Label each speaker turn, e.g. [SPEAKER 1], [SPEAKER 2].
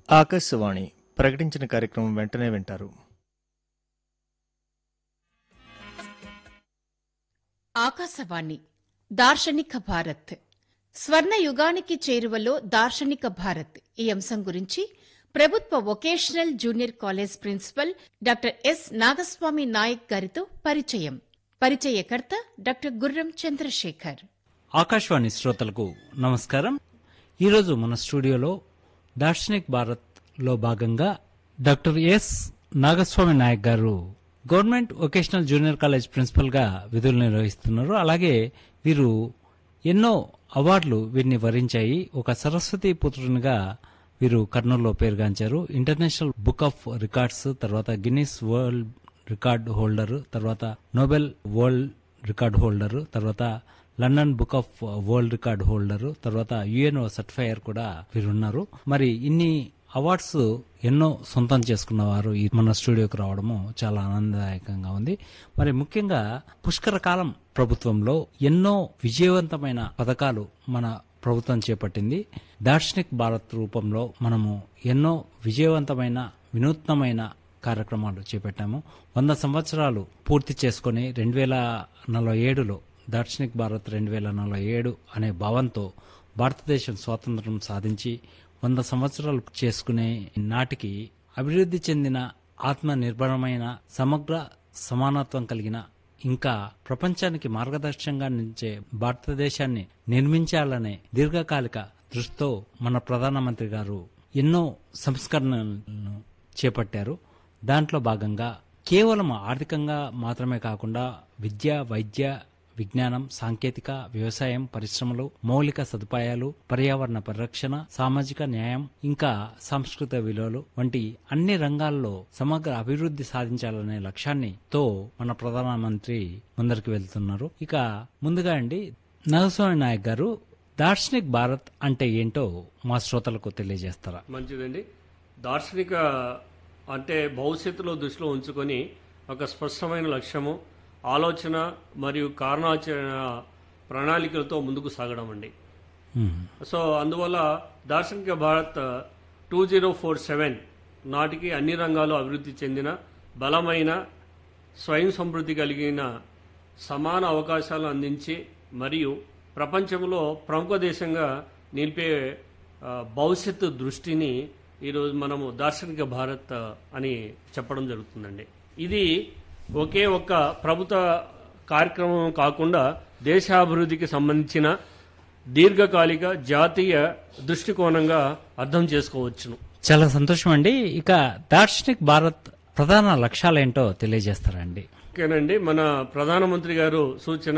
[SPEAKER 1] ఆకాశవాణి ప్రకటించిన కార్యక్రమం వెంటనే వింటారు
[SPEAKER 2] ఆకాశవాణి దార్శనిక భారత్ స్వర్ణ యుగానికి చేరువలో దార్శనిక భారత్ ఈ అంశం గురించి ప్రభుత్వ vocational junior college principal doctor S Nagaswami Nayak గారితో పరిచయం పరిచయకర్త డాక్టర్ గుర్రం చంద్రశేఖర్
[SPEAKER 3] ఆకాశవాణి శ్రోతలకు నమస్కారం ఈరోజు మన స్టూడియోలో దార్శనిక్ భారత్ లో భాగంగా డాక్టర్ ఎస్ నాగస్వామి నాయక్ గారు government vocational junior college principal గా విధులు నిర్వహిస్తున్నారు అలాగే వీరు ఎన్నో అవార్డులు వీరిని వరించాయి ఒక సరస్వతి పుత్రునిగా వీరు కర్నూలులో పేరుగాంచారు ఇంటర్నేషనల్ బుక్ ఆఫ్ రికార్డ్స్ తర్వాత గిన్నిస్ వరల్డ్ రికార్డ్ హోల్డర్ తర్వాత నోబెల్ వరల్డ్ రికార్డ్ హోల్డర్ తర్వాత London book of world record holder తర్వాత యుఎన్ఓ సర్టిఫైయర్ కూడా వీరున్నారు మరి ఇన్ని అవార్డ్స్ ఎన్నో సొంతం చేసుకున్న వారు ఈ మన స్టూడియోకి రావడము చాలా ఆనందదాయకంగా ఉంది మరి ముఖ్యంగా పుష్కర కాలం ప్రభుత్వంలో ఎన్నో విజయవంతమైన పథకాలు మన ప్రభుత్వం చేపట్టింది దార్శనిక్ భారత్ రూపంలో మనము ఎన్నో విజయవంతమైన వినూత్నమైన కార్యక్రమాలు చేపట్టాము వంద సంవత్సరాలు పూర్తి చేసుకుని రెండు వేల నలభై ఏడులో దార్శనిక్ భారత్ రెండు వేల నలభై ఏడు అనే భావంతో భారతదేశం స్వాతంత్రం సాధించి వంద సంవత్సరాలు చేసుకునే నాటికి అభివృద్ధి చెందిన ఆత్మ నిర్భరమైన సమగ్ర సమానత్వం కలిగిన ఇంకా ప్రపంచానికి మార్గదర్శకంగా నిలిచే భారతదేశాన్ని నిర్మించాలనే దీర్ఘకాలిక దృష్టితో మన ప్రధానమంత్రి గారు ఎన్నో సంస్కరణలను చేపట్టారు దాంట్లో భాగంగా కేవలం ఆర్థికంగా మాత్రమే కాకుండా విద్య వైద్య విజ్ఞానం సాంకేతిక వ్యవసాయం పరిశ్రమలు మౌలిక సదుపాయాలు పర్యావరణ పరిరక్షణ సామాజిక న్యాయం ఇంకా సాంస్కృతిక విలువలు వంటి అన్ని రంగాల్లో సమగ్ర అభివృద్ధి సాధించాలనే లక్ష్యాన్ని తో మన ప్రధానమంత్రి ముందరికి వెళ్తున్నారు ఇక ముందుగా అండి నరసింహ నాయక్ గారు దార్శనిక్ భారత్ అంటే ఏంటో మా శ్రోతలకు తెలియజేస్తారా
[SPEAKER 4] మంచిదండి దార్శనిక అంటే భవిష్యత్తులో దృష్టిలో ఉంచుకొని ఒక స్పష్టమైన లక్ష్యము ఆలోచన మరియు కారణాచరణ ప్రణాళికలతో ముందుకు సాగడం అండి
[SPEAKER 3] మ్మ్.
[SPEAKER 4] సో అందువల్ల దార్శనిక Bharat two zero four seven నాటికి అన్ని రంగాలు అభివృద్ధి చెందిన బలమైన స్వయం సమృద్ధి కలిగిన సమాన అవకాశాలు అందించి మరియు ప్రపంచంలో ప్రముఖ దేశంగా నిలిపే ఆ, భవిష్యత్తు దృష్టిని ఈరోజు మనము దార్శనిక భారత్ అని చెప్పడం జరుగుతుందండి ఇది ఒకే ఒక్క ప్రభుత్వ కార్యక్రమం కాకుండా దేశాభివృద్ధికి సంబంధించిన దీర్ఘకాలిక జాతీయ దృష్టికోణంగా అర్థం చేసుకోవచ్చును
[SPEAKER 3] చాలా సంతోషం అండి ఇక దార్శనిక్ భారత్ ప్రధాన లక్ష్యాలేంటో తెలియజేస్తారా అండి
[SPEAKER 4] ఓకేనండి మన ప్రధానమంత్రి గారు సూచన